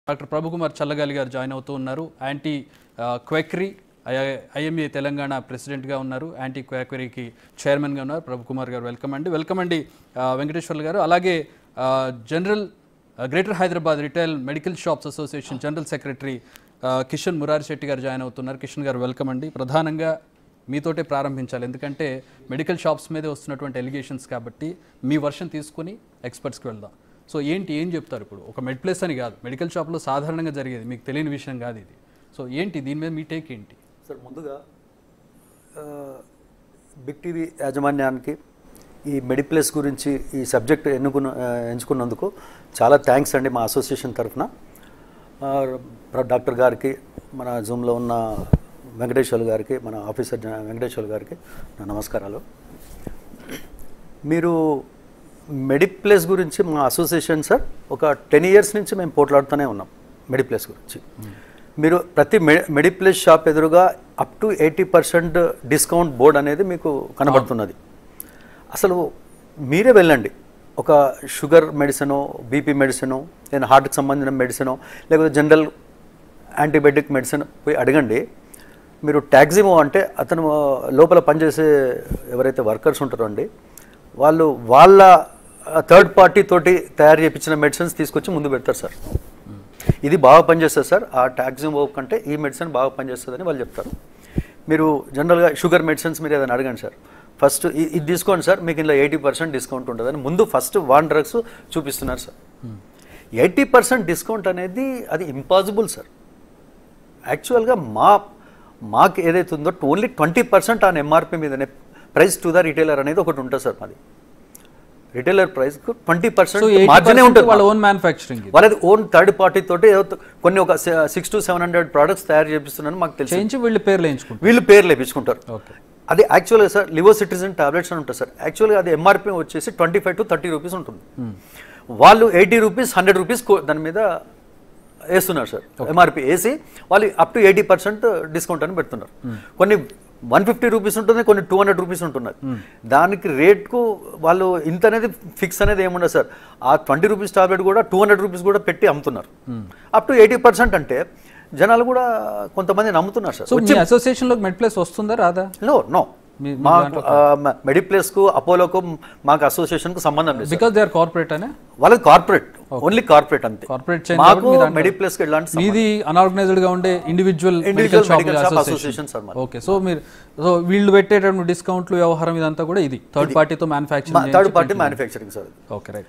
Doctor Prabhu Kumar చల్లగాలి గారు join అవుతూ ఉన్నారు యాంటీ ఆ, క్వెక్రీ ఐఎంఏ తెలంగాణ ప్రెసిడెంట్గా ఉన్నారు యాంటీ క్వాక్వరీకి చైర్మన్గా ఉన్నారు ప్రభుకుమార్ గారు వెల్కమ్ అండి వెల్కమ్ అండి ఆ, వెంకటేశ్వర్లు గారు అలాగే ఆ, జనరల్ ఆ, greater Hyderabad retail medical shops association general secretary ఆ, కిషన్ మురారి శెట్టి గారు జాయిన్ అవుతున్నారు కిషన్ గారు వెల్కమ్ అండి ప్రధానంగా మీతోటే ప్రారంభించాలి ఎందుకంటే మెడికల్ షాప్స్ మీదే వస్తున్నటువంటి ఎలిగేషన్స్ కాబట్టి మీ వర్షన్ తీసుకుని ఎక్స్పర్ట్స్కి వెళ్దాం సో ఏంటి ఏం చెప్తారు ఇప్పుడు ఒక మెడ్ ప్లేస్ అని కాదు మెడికల్ షాప్లో సాధారణంగా జరిగేది మీకు తెలియని విషయం కాదు ఇది సో ఏంటి దీని మీద మీ టేక్ ఏంటి సార్ ముందుగా ఆ, బిగ్ టీవీ యాజమాన్యానికి ఈ మెడిప్లేస్ గురించి ఈ సబ్జెక్ట్ ఎన్నుకున్న ఆ, ఎంచుకున్నందుకు చాలా థ్యాంక్స్ అండి మా అసోసియేషన్ తరఫున ఆ, ప్ర- డాక్టర్ గారికి మన జూమ్లో ఉన్న వెంకటేశ్వర్ గారికి మన ఆఫీసర్ జ- వెంకటేశ్వర్ గారికి నా నమస్కారాలు మీరు మెడిప్లేస్ గురించి మా అసోసియేషన్ సార్ ఒక టెన్ ఇయర్స్ నుంచి మేము పోట్లాడుతూనే ఉన్నాం మెడిప్లేస్ గురించి మీరు ప్రతి మె మెడిప్లేస్ షాప్ ఎదురుగా up to eighty percent discount board అనేది మీకు కనబడుతున్నది అసలు మీరే వెళ్ళండి ఒక షుగర్ మెడిసినో బీపీ మెడిసినో లేదా హార్ట్కి సంబంధించిన మెడిసినో లేకపోతే జనరల్ యాంటీబయాటిక్ మెడిసిన్ పోయి అడగండి మీరు ట్యాక్సిమో అంటే అతను ఆ, లోపల పనిచేసే ఎవరైతే వర్కర్స్ ఉంటారో అండి వాళ్ళు వాళ్ళ థర్డ్ పార్టీ తోటి తయారు చేయించిన మెడిసిన్స్ తీసుకొచ్చి ముందు పెడతారు సార్ ఇది బాగా పనిచేస్తుంది సార్ ఆ ట్యాక్సిమో కంటే ఈ మెడిసిన్ బాగా పనిచేస్తుందని వాళ్ళు చెప్తారు మీరు జనరల్గా షుగర్ మెడిసిన్స్ మీరు ఏదైనా అడగండి సార్ ఫస్ట్ ఇది తీసుకోండి సార్ మీకు ఇందులో ఎయిటీ పర్సెంట్ డిస్కౌంట్ ఉంటుందని ముందు ఫస్ట్ వన్ డ్రగ్స్ చూపిస్తున్నారు సార్ ఎయిటీ పర్సెంట్ డిస్కౌంట్ అనేది అది ఇంపాసిబుల్ సార్ యాక్చువల్గా మా మాకు ఏదైతే ఉందో only twenty percent on MRP మీదనే ప్రైస్ టు ద రిటైలర్ అనేది ఒకటి ఉంటుంది సార్ మాది retailer price twenty so percent eighty మార్జినే ఉంటుంది వాళ్ళ ఓన్ మ్యానుఫ్యాక్చరింగ్ వాళ్ళది ఓన్ థర్డ్ పార్టీ తోటి ఏదో కొన్ని ఒక six to seven hundred products తయారు చేపిస్తున్నారని మాకు తెలుసు చేయించి వీళ్ళు పేర్లు వేయించుకుంటారు వీళ్ళు పేర్లు లేపించుకుంటారు ఓకే అది యాక్చువల్గా సార్ లివో సిటిజన్ టాబ్లెట్స్ అని ఉంటుంది సార్ యాక్చువల్గా అది ఎంఆర్పి వచ్చేసి twenty five to thirty rupees ఉంటుంది వాళ్ళు ఎయిటీ రూపీస్ హండ్రెడ్ రూపీస్ దాని మీద వేస్తున్నారు సార్ ఎంఆర్పి వేసి వాళ్ళు up to eighty percent discount అని పెడుతున్నారు కొన్ని వన్ ఫిఫ్టీ రూపీస్ ఉంటుంది కొన్ని టూ హండ్రెడ్ రూపీస్ ఉంటున్నది దానికి రేట్కు వాళ్ళు ఇంత అనేది ఫిక్స్ అనేది ఏముండదు సార్ ఆ ట్వంటీ రూపీస్ టాబ్లెట్ కూడా టూ హండ్రెడ్ రూపీస్ కూడా పెట్టి అమ్ముతున్నారు అప్ టు ఎయిటీ పర్సెంట్ అంటే జనాలు కూడా కొంతమంది నమ్ముతున్నారు సార్ సో మీ అసోసియేషన్లోకి మెడ్ ప్లేస్ వస్తుందా రాదా నో నో మీ- మీ మాకు మెడిప్లేస్కు అపోలోకు మాకు అసోసియేషన్కు సంబంధం లేదు బికాస్ దే ఆర్ కార్పొరేట్ అనే వాళ్ళది కార్పొరేట్ ఓన్లీ కార్పొరేట్ అంతే కార్పొరేట్ చైన్ మాకు మెడిప్లేస్కి ఎలాంటి మీది అన్ఆర్గనైజ్డ్ గా ఉండే individual Individual medical medical shop shop association association sir మాది. ఓకే సో మీరు సో వీళ్ళు పెట్టేటటువంటి డిస్కౌంట్లు వ్యవహారం ఇదంతా కూడా ఇది థర్డ్ పార్టీతో manufacturing third party manufacturing sir okay right